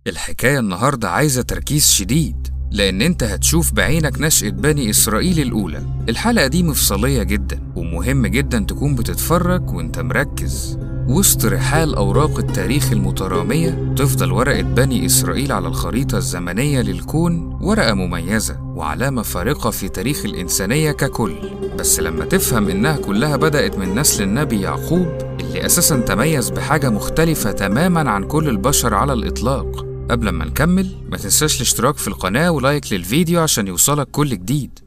الحكاية النهاردة عايزة تركيز شديد لأن أنت هتشوف بعينك نشأة بني إسرائيل الأولى الحلقة دي مفصلية جدا ومهم جدا تكون بتتفرج وانت مركز وسط رحال أوراق التاريخ المترامية تفضل ورقة بني إسرائيل على الخريطة الزمنية للكون ورقة مميزة وعلامة فارقة في تاريخ الإنسانية ككل بس لما تفهم إنها كلها بدأت من نسل النبي يعقوب اللي أساسا تميز بحاجة مختلفة تماما عن كل البشر على الإطلاق قبل ما نكمل ما تنساش الاشتراك في القناة ولايك للفيديو عشان يوصلك كل جديد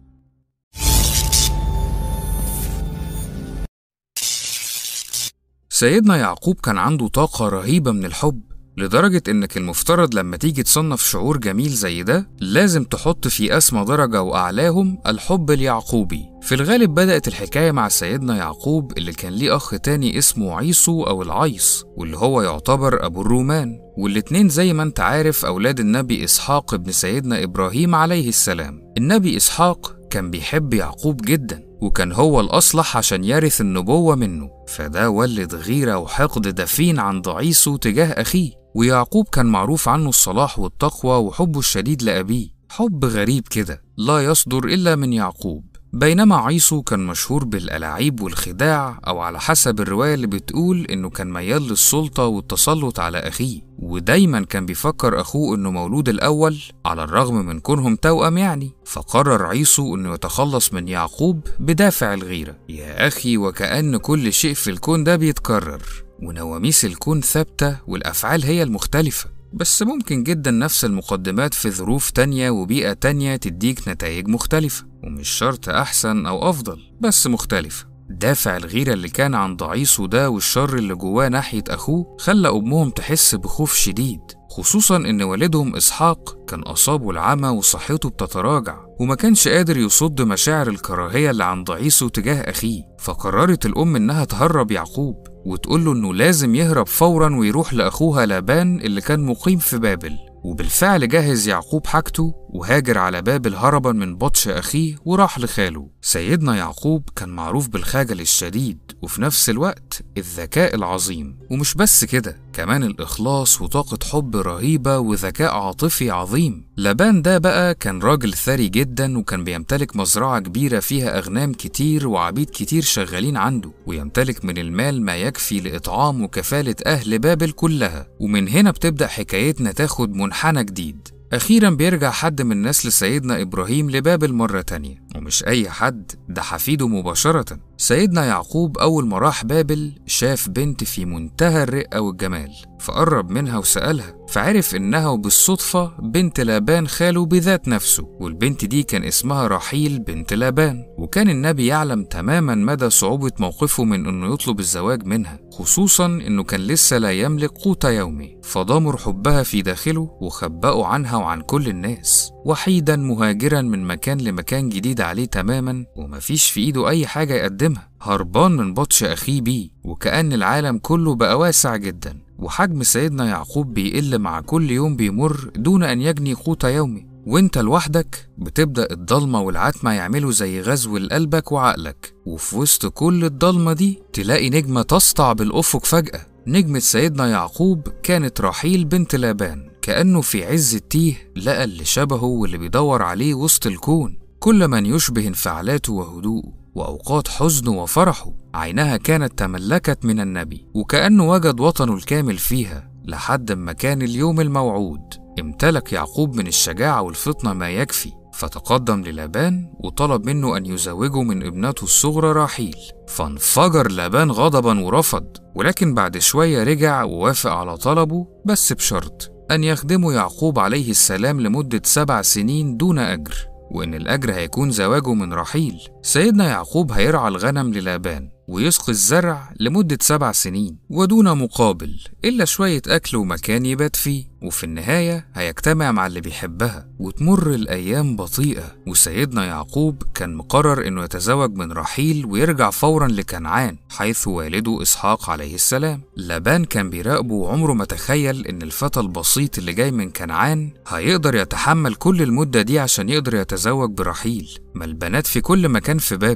سيدنا يعقوب كان عنده طاقة رهيبة من الحب لدرجة إنك المفترض لما تيجي تصنف شعور جميل زي ده لازم تحط في أسمى درجة وأعلاهم الحب اليعقوبي في الغالب بدأت الحكاية مع سيدنا يعقوب اللي كان ليه أخ تاني اسمه عيسو أو العيص واللي هو يعتبر أبو الرومان والاتنين زي ما انت عارف أولاد النبي إسحاق ابن سيدنا إبراهيم عليه السلام النبي إسحاق كان بيحب يعقوب جدا وكان هو الأصلح عشان يرث النبوة منه فده ولد غيرة وحقد دفين عند عيسو تجاه أخيه ويعقوب كان معروف عنه الصلاح والتقوى وحبه الشديد لأبيه حب غريب كده لا يصدر إلا من يعقوب بينما عيسو كان مشهور بالألاعيب والخداع أو على حسب الرواية اللي بتقول إنه كان ميال للسلطة والتسلط على أخيه ودايما كان بيفكر أخوه إنه مولود الأول على الرغم من كونهم توأم يعني فقرر عيسو إنه يتخلص من يعقوب بدافع الغيرة يا أخي وكأن كل شيء في الكون ده بيتكرر ونواميس الكون ثابتة والأفعال هي المختلفة بس ممكن جدا نفس المقدمات في ظروف تانية وبيئة تانية تديك نتائج مختلفة ومش شرط أحسن أو أفضل بس مختلفة دافع الغيرة اللي كان عند عيسو ده والشر اللي جواه ناحية أخوه خلى أمهم تحس بخوف شديد خصوصا إن والدهم إسحاق كان أصابه العمى وصحته بتتراجع وما كانش قادر يصد مشاعر الكراهية اللي عند عيسو تجاه أخيه فقررت الأم إنها تهرب يعقوب وتقول له إنه لازم يهرب فورا ويروح لأخوها لابان اللي كان مقيم في بابل وبالفعل جهز يعقوب حاجته وهاجر على بابل هربا من بطش أخيه وراح لخاله سيدنا يعقوب كان معروف بالخجل الشديد وفي نفس الوقت الذكاء العظيم ومش بس كده كمان الإخلاص وطاقة حب رهيبة وذكاء عاطفي عظيم لابان ده بقى كان راجل ثري جدا وكان بيمتلك مزرعة كبيرة فيها أغنام كتير وعبيد كتير شغالين عنده ويمتلك من المال ما يكفي لإطعام وكفالة أهل بابل كلها ومن هنا بتبدأ حكايتنا تاخد منحنى جديد أخيرا بيرجع حد من نسل سيدنا إبراهيم لبابل مرة تانية ومش أي حد ده حفيده مباشرة سيدنا يعقوب أول ما راح بابل شاف بنت في منتهى الرقة والجمال فقرب منها وسألها فعرف إنها وبالصدفة بنت لابان خاله بذات نفسه والبنت دي كان اسمها رحيل بنت لابان وكان النبي يعلم تماما مدى صعوبة موقفه من إنه يطلب الزواج منها خصوصا إنه كان لسه لا يملك قوت يومه فضمر حبها في داخله وخبأه عنها وعن كل الناس وحيدا مهاجرا من مكان لمكان جديد عليه تماما ومفيش في ايده اي حاجة يقدمها هربان من بطش اخيه بيه وكأن العالم كله بقى واسع جدا وحجم سيدنا يعقوب بيقل مع كل يوم بيمر دون ان يجني قوت يومه وانت لوحدك بتبدأ الضلمة والعتمة يعملوا زي غزو لقلبك وعقلك وفي وسط كل الضلمة دي تلاقي نجمة تسطع بالأفق فجأة نجمة سيدنا يعقوب كانت رحيل بنت لابان كأنه في عز التيه لقى اللي شبهه واللي بيدور عليه وسط الكون كل من يشبه انفعالاته وهدوءه وأوقات حزنه وفرحه عينها كانت تملكت من النبي وكأنه وجد وطنه الكامل فيها لحد ما كان اليوم الموعود امتلك يعقوب من الشجاعة والفطنة ما يكفي فتقدم للابان وطلب منه أن يزوجه من ابنته الصغرى راحيل فانفجر لابان غضبا ورفض ولكن بعد شوية رجع ووافق على طلبه بس بشرط أن يخدمه يعقوب عليه السلام لمدة سبع سنين دون أجر وإن الأجر هيكون زواجه من رحيل سيدنا يعقوب هيرعى الغنم للابان ويسقي الزرع لمدة سبع سنين ودون مقابل إلا شوية أكل ومكان يبات فيه وفي النهاية هيجتمع مع اللي بيحبها وتمر الأيام بطيئة وسيدنا يعقوب كان مقرر إنه يتزوج من رحيل ويرجع فورا لكنعان حيث والده إسحاق عليه السلام لابان كان بيراقبه وعمره ما تخيل إن الفتى البسيط اللي جاي من كنعان هيقدر يتحمل كل المدة دي عشان يقدر يتزوج برحيل ما البنات في كل مكان في بابل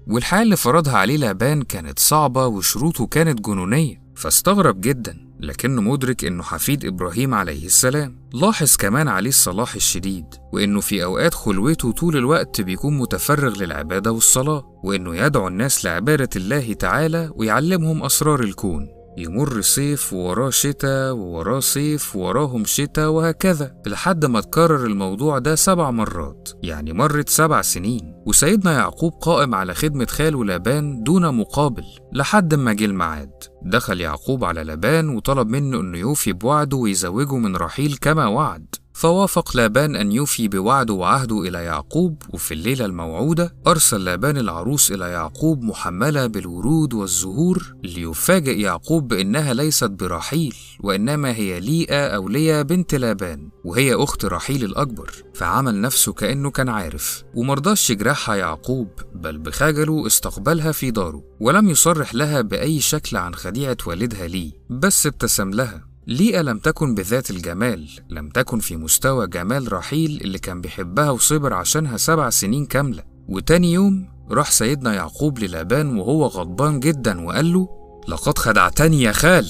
والحياة اللي فرضها عليه لابان كانت صعبة وشروطه كانت جنونية فاستغرب جدا لكنه مدرك انه حفيد ابراهيم عليه السلام لاحظ كمان عليه الصلاح الشديد وانه في اوقات خلوته طول الوقت بيكون متفرغ للعباده والصلاه وانه يدعو الناس لعباده الله تعالى ويعلمهم اسرار الكون يمر صيف ووراه شتاء ووراه صيف ووراهم شتاء وهكذا لحد ما تكرر الموضوع ده سبع مرات يعني مرت سبع سنين وسيدنا يعقوب قائم على خدمة خاله لابان دون مقابل لحد ما جه الميعاد دخل يعقوب على لابان وطلب منه انه يوفي بوعده ويزوجه من رحيل كما وعد فوافق لابان أن يوفي بوعده وعهده إلى يعقوب وفي الليلة الموعودة أرسل لابان العروس إلى يعقوب محملة بالورود والزهور ليفاجئ يعقوب بأنها ليست برحيل وإنما هي ليئة أو ليا بنت لابان وهي أخت رحيل الأكبر فعمل نفسه كأنه كان عارف ومرضاش يجرحها يعقوب بل بخجله استقبلها في داره ولم يصرح لها بأي شكل عن خديعة والدها ليه بس ابتسم لها ليئة لم تكن بذات الجمال لم تكن في مستوى جمال رحيل اللي كان بيحبها وصبر عشانها سبع سنين كاملة وتاني يوم راح سيدنا يعقوب للابان وهو غضبان جدا وقال له لقد خدعتني يا خال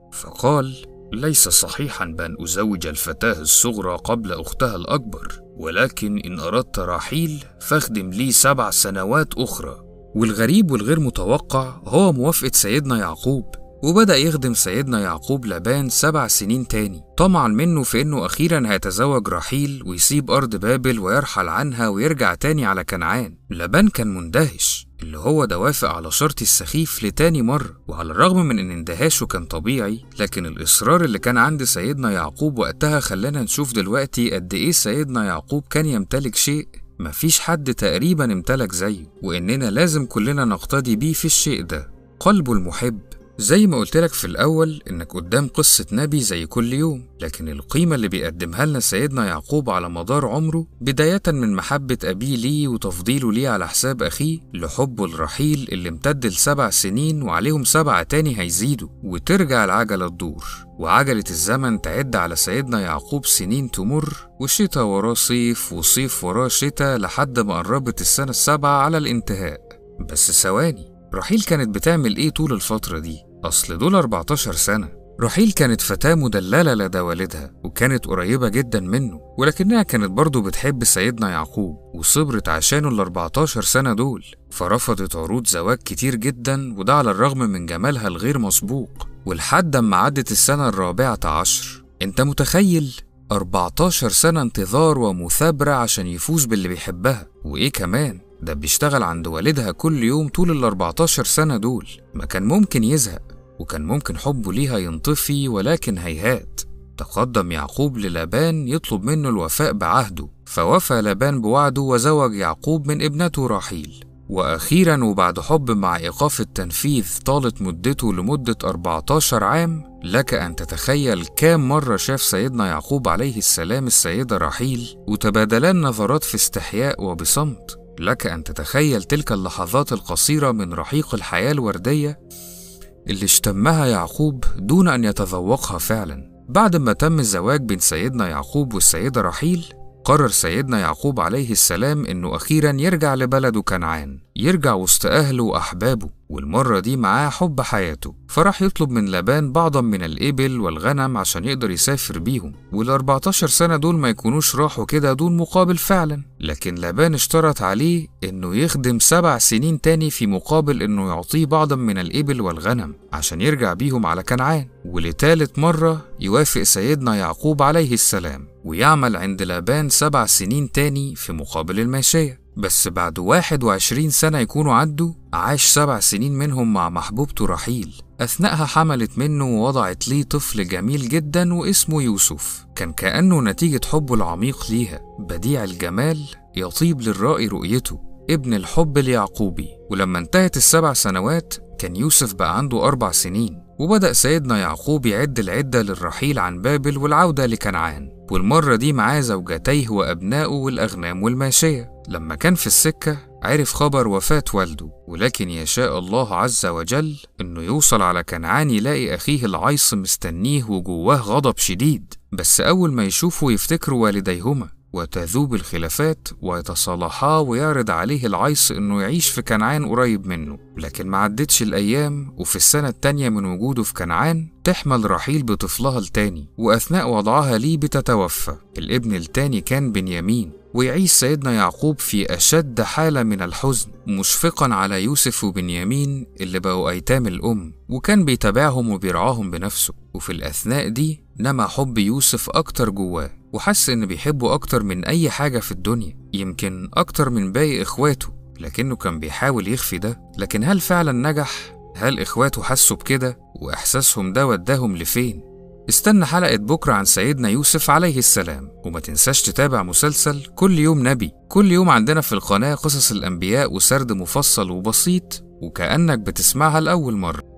فقال ليس صحيحا بأن أزوج الفتاة الصغرى قبل أختها الأكبر ولكن إن أردت رحيل فاخدم لي سبع سنوات أخرى والغريب والغير متوقع هو موافقة سيدنا يعقوب وبدأ يخدم سيدنا يعقوب لابان سبع سنين تاني طمعا منه في انه اخيرا هيتزوج رحيل ويسيب ارض بابل ويرحل عنها ويرجع تاني على كنعان لابان كان مندهش اللي هو ده وافق على شرطي السخيف لتاني مرة وعلى الرغم من ان اندهاشه كان طبيعي لكن الاصرار اللي كان عند سيدنا يعقوب وقتها خلانا نشوف دلوقتي قد ايه سيدنا يعقوب كان يمتلك شيء مفيش حد تقريبا امتلك زيه واننا لازم كلنا نقتدي بيه في الشيء ده قلبه المحب زي ما قلت لك في الأول إنك قدام قصة نبي زي كل يوم، لكن القيمة اللي بيقدمها لنا سيدنا يعقوب على مدار عمره بداية من محبة أبيه ليه وتفضيله ليه على حساب أخيه لحبه الرحيل اللي امتد لسبع سنين وعليهم سبعة تاني هيزيدوا وترجع العجلة تدور وعجلة الزمن تعد على سيدنا يعقوب سنين تمر وشتا وراه صيف وصيف وراه شتا لحد ما قربت السنة السابعة على الانتهاء بس ثواني رحيل كانت بتعمل ايه طول الفترة دي؟ أصل دول 14 سنة رحيل كانت فتاة مدللة لدى والدها وكانت قريبة جدا منه ولكنها كانت برضه بتحب سيدنا يعقوب وصبرت عشانه ال 14 سنة دول فرفضت عروض زواج كتير جدا وده على الرغم من جمالها الغير مسبوق ولحد ما عدت السنة الرابعة عشر انت متخيل 14 سنة انتظار ومثابرة عشان يفوز باللي بيحبها وإيه كمان ده بيشتغل عند والدها كل يوم طول ال 14 سنة دول ما كان ممكن يزهق وكان ممكن حبه ليها ينطفي ولكن هيهات تقدم يعقوب للابان يطلب منه الوفاء بعهده فوفى لابان بوعده وزوج يعقوب من ابنته راحيل وأخيرا وبعد حب مع إيقاف التنفيذ طالت مدته لمدة 14 عام لك أن تتخيل كام مرة شاف سيدنا يعقوب عليه السلام السيدة رحيل وتبادلان نظرات في استحياء وبصمت لك أن تتخيل تلك اللحظات القصيرة من رحيق الحياة الوردية اللي اشتمها يعقوب دون أن يتذوقها فعلا بعد ما تم الزواج بين سيدنا يعقوب والسيدة رحيل قرر سيدنا يعقوب عليه السلام إنه أخيرا يرجع لبلده كنعان يرجع وسط أهله وأحبابه والمرة دي معاه حب حياته فراح يطلب من لابان بعضا من الإبل والغنم عشان يقدر يسافر بيهم وال 14 سنة دول ما يكونوش راحوا كده دون مقابل فعلا لكن لابان اشترط عليه إنه يخدم سبع سنين تاني في مقابل إنه يعطيه بعضا من الإبل والغنم عشان يرجع بيهم على كنعان ولتالت مرة يوافق سيدنا يعقوب عليه السلام ويعمل عند لابان سبع سنين تاني في مقابل الماشية بس بعد 21 سنة يكونوا عدوا عاش سبع سنين منهم مع محبوبته رحيل أثناءها حملت منه ووضعت ليه طفل جميل جدا واسمه يوسف كان كأنه نتيجة حبه العميق ليها بديع الجمال يطيب للرائي رؤيته ابن الحب اليعقوبي ولما انتهت السبع سنوات كان يوسف بقى عنده أربع سنين وبدأ سيدنا يعقوب يعد العدة للرحيل عن بابل والعودة لكنعان والمرة دي معاه زوجتيه وأبنائه والأغنام والماشية لما كان في السكة عرف خبر وفاة والده ولكن يشاء الله عز وجل إنه يوصل على كنعان يلاقي أخيه العيص مستنيه وجواه غضب شديد بس أول ما يشوفه يفتكروا والديهما وتذوب الخلافات ويتصالحا ويعرض عليه العيص إنه يعيش في كنعان قريب منه لكن ما عدتش الأيام وفي السنة التانية من وجوده في كنعان تحمل رحيل بطفلها التاني وأثناء وضعها ليه بتتوفى الابن التاني كان بنيامين ويعيش سيدنا يعقوب في أشد حالة من الحزن مشفقا على يوسف وبنيامين اللي بقوا أيتام الأم وكان بيتابعهم وبيرعاهم بنفسه وفي الأثناء دي نما حب يوسف أكتر جواه وحس إن بيحبه أكتر من أي حاجة في الدنيا يمكن أكتر من باقي إخواته لكنه كان بيحاول يخفي ده لكن هل فعلا نجح؟ هل إخواته حسوا بكده؟ وإحساسهم ده وداهم لفين؟ استنى حلقة بكرة عن سيدنا يوسف عليه السلام وما تنساش تتابع مسلسل كل يوم نبي كل يوم عندنا في القناة قصص الأنبياء وسرد مفصل وبسيط وكأنك بتسمعها لأول مرة